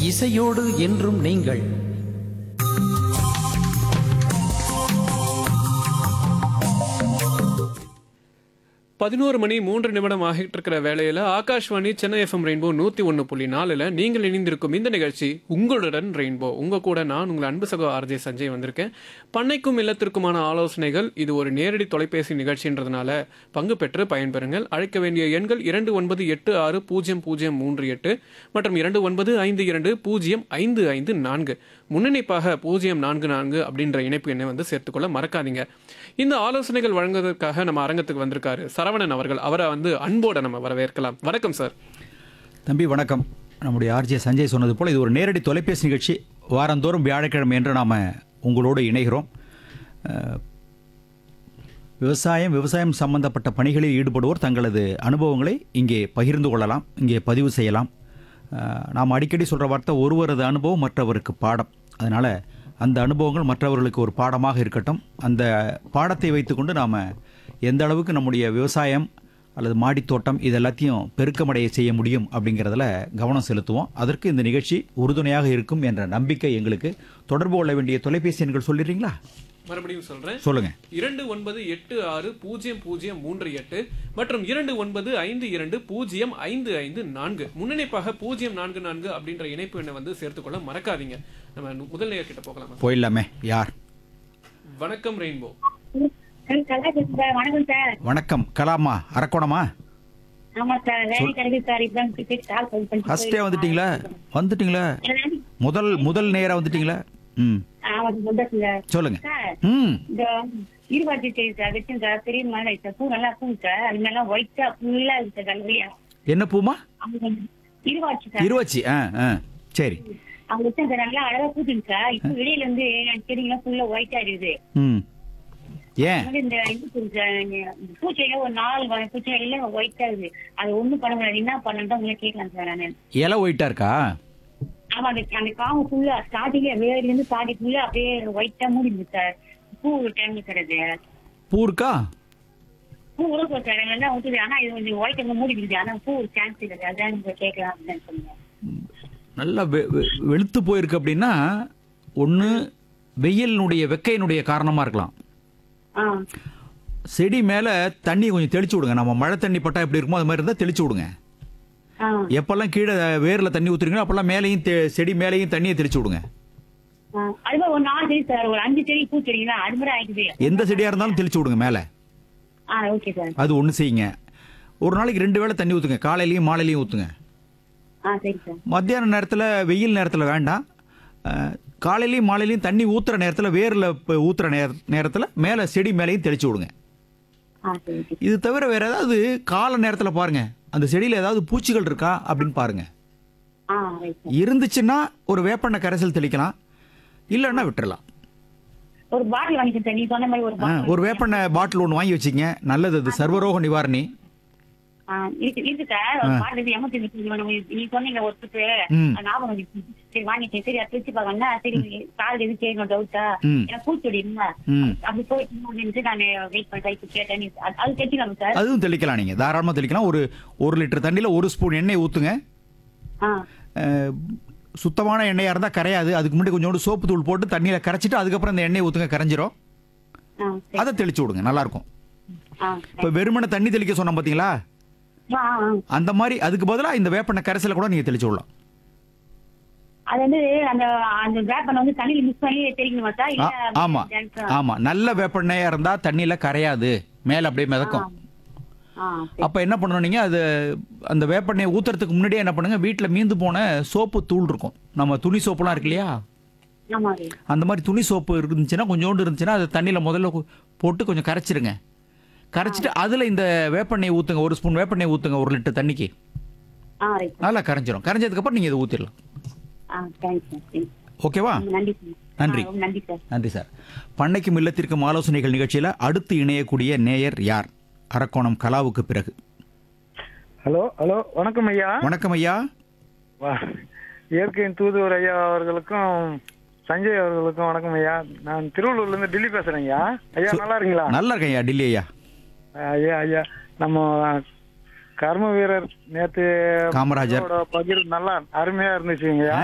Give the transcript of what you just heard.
இசையோடு என்றும் நீங்கள் பதினோரு மணி மூன்று நிமிடம் ஆகிட்டு இருக்கிற வேளையில ஆகாஷ்வாணி சென்னை எஃப்எம் ரெயின்போ நூத்தி ஒன்னு புள்ளி நாலுல நீங்கள் இணைந்திருக்கும் இந்த நிகழ்ச்சி உங்களுடன் ரெயின்போ உங்க கூட நான் உங்கள் அன்பு சகோ ஆர்ஜே சஞ்சய் வந்திருக்கேன் பண்ணைக்கும் இல்லத்திற்குமான ஆலோசனைகள் இது ஒரு நேரடி தொலைபேசி நிகழ்ச்சின்றதுனால பங்கு பெற்று பயன்பெறுங்கள் அழைக்க வேண்டிய எண்கள் இரண்டு ஒன்பது எட்டு ஆறு பூஜ்ஜியம் பூஜ்ஜியம் மூன்று எட்டு மற்றும் இரண்டு ஒன்பது ஐந்து இரண்டு பூஜ்ஜியம் ஐந்து ஐந்து நான்கு முன்னணிப்பாக பூஜ்ஜியம் நான்கு நான்கு அப்படின்ற இணைப்பு எண்ணை வந்து சேர்த்துக்கொள்ள மறக்காதீங்க இந்த ஆலோசனைகள் வழங்குவதற்காக நம்ம அரங்கத்துக்கு வந்திருக்காரு சரவணன் அவர்கள் அவரை வந்து அன்போட நம்ம வரவேற்கலாம் வணக்கம் சார் தம்பி வணக்கம் நம்முடைய ஆர்ஜே சஞ்சய் சொன்னது போல் இது ஒரு நேரடி தொலைபேசி நிகழ்ச்சி வாரந்தோறும் வியாழக்கிழமை என்று நாம் உங்களோடு இணைகிறோம் அஹ், விவசாயம் விவசாயம் சம்பந்தப்பட்ட பணிகளில் ஈடுபடுவோர் தங்களது அனுபவங்களை இங்கே பகிர்ந்து கொள்ளலாம் இங்கே பதிவு செய்யலாம் அஹ், நாம் அடிக்கடி சொல்கிற வார்த்தை ஒருவரது அனுபவம் மற்றவருக்கு பாடம் அதனால் அந்த அனுபவங்கள் மற்றவர்களுக்கு ஒரு பாடமாக இருக்கட்டும் அந்த பாடத்தை வைத்துக்கொண்டு நாம் எந்த அளவுக்கு நம்முடைய விவசாயம் அல்லது மாடித்தோட்டம் இது எல்லாத்தையும் பெருக்கமடைய செய்ய முடியும் அப்படிங்கிறதுல கவனம் செலுத்துவோம் அதற்கு இந்த நிகழ்ச்சி உறுதுணையாக இருக்கும் என்ற நம்பிக்கை எங்களுக்கு தொடர்பு கொள்ள வேண்டிய தொலைபேசி எண்கள் சொல்லிடுறீங்களா மறுபடியும் சொல்றேன் சொல்லுங்க இரண்டு ஒன்பது எட்டு ஆறு பூஜ்ஜியம் பூஜ்ஜியம் மூன்று எட்டு மற்றும் இரண்டு ஒன்பது ஐந்து இரண்டு பூஜ்ஜியம் ஐந்து ஐந்து நான்கு முன்னணிப்பாக பூஜ்ஜியம் நான்கு நான்கு அப்படின்ற இணைப்பு எண்ணை வந்து சேர்த்துக்கொள்ள மறக்காதீங்க நம்ம நு- முதல் நேயர் கிட்ட போகலாமா போயிடலாமே யார் வணக்கம் ரெயின்போ சார் கலாச்சாரம் சார் வணக்கம் சார் வணக்கம் கலாமா அரக்கோணமா ஆமா சார் வேலை கிடைக்குது சார் இப்பதான் டிக்கெட் கால் பண்ணி ஃபர்ஸ்டே வந்துட்டீங்களா வந்துட்டீங்களா முதல் முதல் நேரா வந்துட்டீங்களா ம் ஆமா வந்துச்சு சார் சொல்லுங்க சார் ம் இந்த இருவாச்சி செடி சார் வச்சு சார் பெரிய மழை சார் பூ நல்லா பூ சார் அது மேல ஒயிட்டா ஃபுல்லா இருக்கு சார் கலவையா என்ன பூமா இருவாச்சி சார் இருவச்சி ஆ ஆ சரி அவங்க வச்சு சார் நல்லா அழகா பூத்துங்க சார் இப்ப வெளியில இருந்து செடிங்கெல்லாம் ஃபுல்லா ஒயிட்டா இருக்குது ம் ஏன் வந்து இந்த இது இருக்கு சார், இந்த பூச்செடியில ஒரு நாலு வகை பூச்செடியில ஒயிட்டா இருக்குது அது ஒண்ணும் பண்ண முடியாது என்ன பண்ணணும் உங்களை கேட்கலாம் சார் நானு இலை ஒயிட்டா இருக்கா ஆமா அந்த அந்த காம்பு ஃபுல்லா ஸ்டார்டிங்ல வேர்ல இருந்து ஸ்டார்டிங் ஃபுல்லா அப்படியே ஒயிட்டா மூடிடுது சார் பூ டைம் தரது பூ இருக்கா பூ உழப்பு சார் எல்லாம் ஊத்துது ஆனா இது கொஞ்சம் ஒயிட் அங்க மூடிடுது ஆனா பூ சான்ஸ் இல்லை சார் அதான் நீங்க கேட்கலாம் அப்படின்னு சொன்னேன் நல்லா வெ- வெ- வெளுத்து போயிருக்கு அப்படின்னா ஒன்று வெயிலினுடைய வெக்கையினுடைய காரணமாக இருக்கலாம் ஆ செடி மேலே தண்ணி கொஞ்சம் தெளிச்சு விடுங்க நம்ம மழை தண்ணி பட்டா எப்படி இருக்குமோ அது மாதிரி இருந்தால் தெளிச்சு விடுங்க ஆ எப்பெல்லாம் கீழே வேரில் தண்ணி ஊற்றுறீங்களோ அப்போல்லாம் மேலேயும் தெ- செடி மேலேயும் தண்ணியை தெளிச்சு விடுங்க ஆ. அது மாதிரி ஒரு நாலு செடி சார் ஒரு அஞ்சு செடி பூ செடிங்களா அது மாதிரி ஆயிடுது எந்த செடியாக இருந்தாலும் தெளிச்சு விடுங்க மேலே ஆ ஓகே சார் அது ஒன்று செய்யுங்க ஒரு நாளைக்கு ரெண்டு வேளை தண்ணி ஊற்றுங்க காலையிலையும் மாலையிலையும் ஊற்றுங்க ஆ சரி சார் மத்தியான நேரத்தில் வெயில் நேரத்தில் வேண்டாம் அஹ், காலையிலையும் மாலையிலையும் தண்ணி ஊற்றுற நேரத்தில் வேரில் ஊற்றுற நேர நேரத்தில் மேலே செடி மேலேயும் தெளிச்சு விடுங்க ஆ சரி ஓகே இது தவிர வேற ஏதாவது கால நேரத்தில் பாருங்க அந்த செடியில் ஏதாவது பூச்சிகள் இருக்கா அப்படின்னு பாருங்க ஆ ரைட் சார் இருந்துச்சுன்னா ஒரு வேப்பெண்ணெய் கரைசல் தெளிக்கலாம் இல்லைன்னா விட்டுறலாம் ஒரு பாட்டில் வாங்கிட்டேன் சார் நீ சொன்ன மாதிரி ஒரு ஆ, பாட்டில் ஒரு வேப்பெண்ணெய் பாட்டில் ஒன்று வாங்கி வச்சுங்க நல்லது அது சர்வரோக நிவாரணி ஆ, இருக்கு இருக்கு சார் ஒரு பாட்டில் இது எமர்ஜென்சி வேணும் நீ சொன்னீங்க ஒரு துப்பு ம். அது ஞாபகம் வந்துச்சு. சரி வாங்கிட்டேன் சரி அதை பிரிச்சு பார்க்கணும்னா சரி கால் எது கேட்கணும் டவுட்டா ம். எனக்கு பூச்செடி இருந்தா ம். அப்படி போயிட்டு நான் வெயிட் பண்ணி கைக்கு கேட்டேன் நீ- அது- அது தெரிஞ்சுக்கலாம் சார் அதுவும் தெளிக்கலாம் நீங்கள் தாராளமாக தெளிக்கலாம் ஒரு ஒரு லிட்டர் தண்ணியில் ஒரு ஸ்பூன் எண்ணெய் ஊற்றுங்க ஆ சுத்தமான எண்ணெயாக இருந்தால் கரையாது அதுக்கு முன்னாடி கொஞ்சோண்டு சோப்பு தூள் போட்டு தண்ணியில் கரைச்சிட்டு அதுக்கப்புறம் இந்த எண்ணெய் ஊற்றுங்க கரைஞ்சிரும் ஆ சரி. அதை தெளிச்சு விடுங்க நல்லாயிருக்கும் ஆ இப்போ வெறுமனை தண்ணி தெளிக்க சொன்னோம் பார்த்தீங்களா ஆ, ஆ. அந்த மாதிரி அதுக்கு பதிலாக இந்த வேப்பெண்ணெய் கரைசலை கூட நீங்கள் தெளிச்சு விடலாம் அது வந்து அந்த அந்த வேப்பனை வந்து தண்ணியில மிக்ஸ் பண்ணி தெரியுமா சார் ஆ, இல்ல ஆமா அப்படியே ஆமா நல்ல வேப்பெண்ணெயா இருந்தா தண்ணியில கரையாது மேல அப்படியே மிதக்கும் ஆ சரி. அப்ப என்ன பண்ணணும் நீங்க அது அந்த வேப்பெண்ணெயை ஊத்துறதுக்கு முன்னாடியே என்ன பண்ணுங்க வீட்டுல மீந்து போன சோப்பு தூள் இருக்கும் நம்ம துணி சோப்புலாம் இருக்கு இல்லையா ஆமா அது. அந்த மாதிரி துணி சோப்பு இருந்துச்சுன்னா கொஞ்சோண்டு இருந்துச்சுன்னா அது தண்ணியில முதல்ல கு- போட்டு கொஞ்சம் கரைச்சிருங்க கரைச்சிட்டு அதுல இந்த வேப்பெண்ணெய் ஊத்துங்க ஒரு ஸ்பூன் வேப்பெண்ணெய் ஊத்துங்க ஒரு லிட்டர் தண்ணிக்கு ஆ ரைட் சார் நல்லா கரைஞ்சிரும் கரைஞ்சதுக்கு அப்புறம் நீங்க இதை ஊத்திடலாம் ஆ தேங்க்ஸ் சார் சரி. ஓகேவா நன்றி சார் நன்றி. ஆ, நன்றி சார் நன்றி சார் பண்ணைக்கும் இல்லத்திற்கும் ஆலோசனைகள் நிகழ்ச்சியில அடுத்து இணையக்கூடிய நேயர் யார் அரக்கோணம் கலாவுக்கு பிறகு ஹலோ ஹலோ வணக்கம் ஐயா வணக்கம் ஐயா வா- இயற்கையின் தூதுவர் ஐயா அவர்களுக்கும் சஞ்சய் அவர்களுக்கும் வணக்கம் ஐயா நான் திருவள்ளூர்ல இருந்து டெல்லி பேசுறேன் ஐயா ஐயா நல்லா இருக்கீங்களா நல்லா இருக்கேன் ஐயா டில்லி ஐயா ஐயா ஐயா நம்ம கர்ம வீரர் நேத்து காமராஜர் பகிர் நல்லா அருமையா இருந்துச்சுங்க